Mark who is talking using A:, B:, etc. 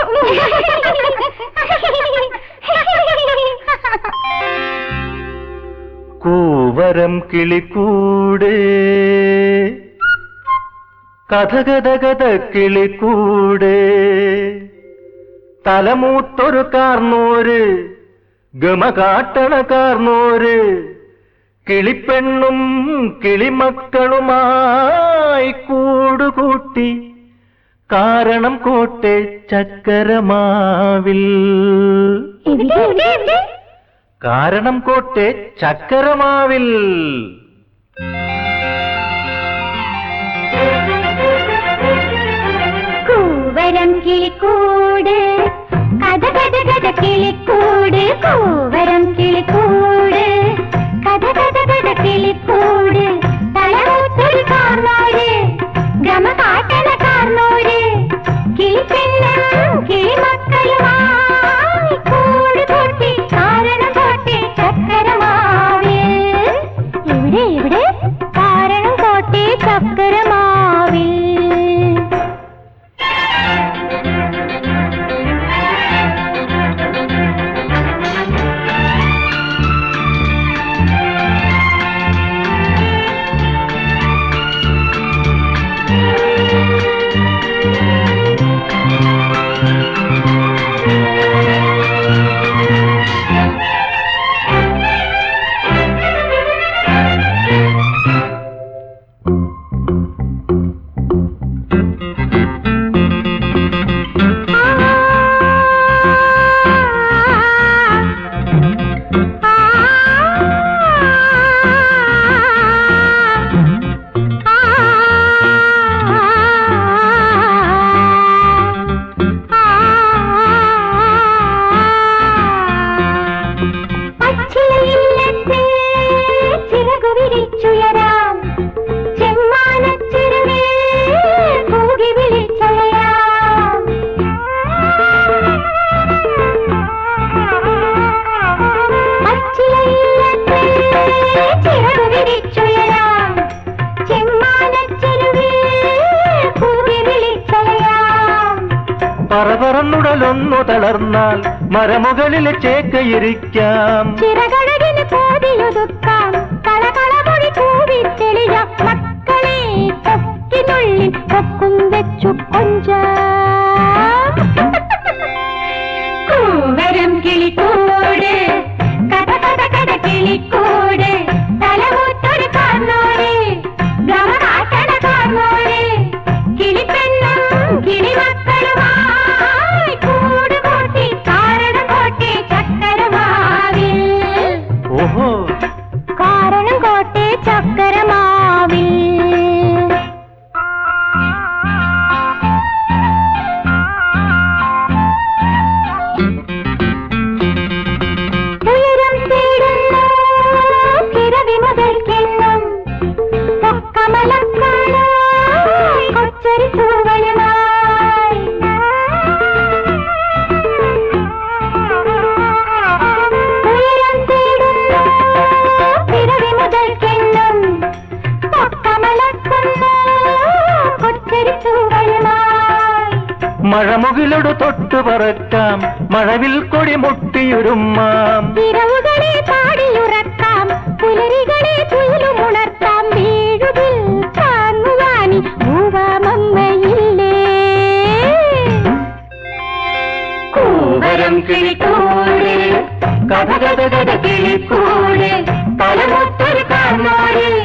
A: കൂവരം കിളിക്കൂട് കഥ കഥ കഥ കിളിക്കൂട് തലമൂത്തൊരു കാർന്നോര് ഗമ കാട്ടണ കാർന്നോര് കിളിപ്പെണ്ണും കിളിമക്കളുമായി കൂടുകൂട്ടി കാരണം കോട്ടെ ചക്കരമാവിൽ
B: എവിടെ എവിടെ എവിടെ
A: കാരണം കോട്ടെ ചക്കരമാവിൽ
B: കൂവരം കിളിക്കൂട് കഥ കഥ കഥ കിളിക്കൂട് കൂവരം കിളിക്കൂട് കഥ കഥ കഥ കിളിക്കൂട് തലമൂത്തൊരു കാർന്നോര് ഗമ കാട്ടണ കാർന്നോര് കിളിപ്പെണ്ണും കിളിമക്കളുമായി കൂട് കൂട്ടി കാരണം കോട്ടെ ചക്കരമാവിൽ എവിടെ എവിടെ കാരണം കോട്ടെ ചക്കരമാവിൽ പച്ചിലയില്ലത്തെ ചിറകു വിരിച്ചുയരാം ചെമ്മാനച്ചിറകേ കൂകി വിളിച്ചലയാം പച്ചിലയില്ലത്തെ ചിറകു വിരിച്ചുയരാം ചെമ്മാനച്ചിറകേ കൂകി വിളിച്ചലയാം
A: പറപറന്നുടലൊന്നു തളർന്നാൽ മരമുകളിലെ ചേക്കയിരിക്കാം
B: ചിറകഴകിന് കോതിയൊതുക്കാം കളകളമൊഴി കൂവി തെളിയാം മക്കളെ കൊക്കിനുള്ളിൽ കൊക്കും വെച്ചു കൊഞ്ച കൂവരം കിളിക്കൂട് കഥ കഥ കഥ കിളിക്കൂട് തലമൂത്തൊരു കാർന്നോര് ഗമ കാട്ടണ കാർന്നോര് കിളിപ്പെണ്ണും കിളിമക്കളുമായി കൂട് കൂട്ടി കാരണം കോട്ടെ ചക്കരമാവിൽ
A: ഓഹോ
B: കാരണം കോട്ടെ ചക്കരമാവിൽ ഉയരം തേടുന്നു പിറവി മുതൽക്കെന്നും പൊക്കമലക്കാനായി കൊച്ചരി തൂവലുമായി ഉയരം തേടുന്നു പിറവി മുതൽക്കെന്നും പൊക്കമലക്കുന്നു കൊച്ചരി തൂവലുമായി
A: മഴമുകിലൊടു തൊട്ടു പറക്കാം മഴവിൽ കൊടി മുട്ടിയുരുമ്മാം
B: ഇരവുകളെ പാടിയുറക്കാം പുലരികളെ തുയിലുമുണർത്താം വീഴുതിൽ താങ്ങുവാനി മൂവാമമ്മയില്ലേ
A: കൂവരം കിളിക്കൂട് കഥ കഥ കഥ കിളിക്കൂട് തലമൊത്തൊരു കാർന്നോര്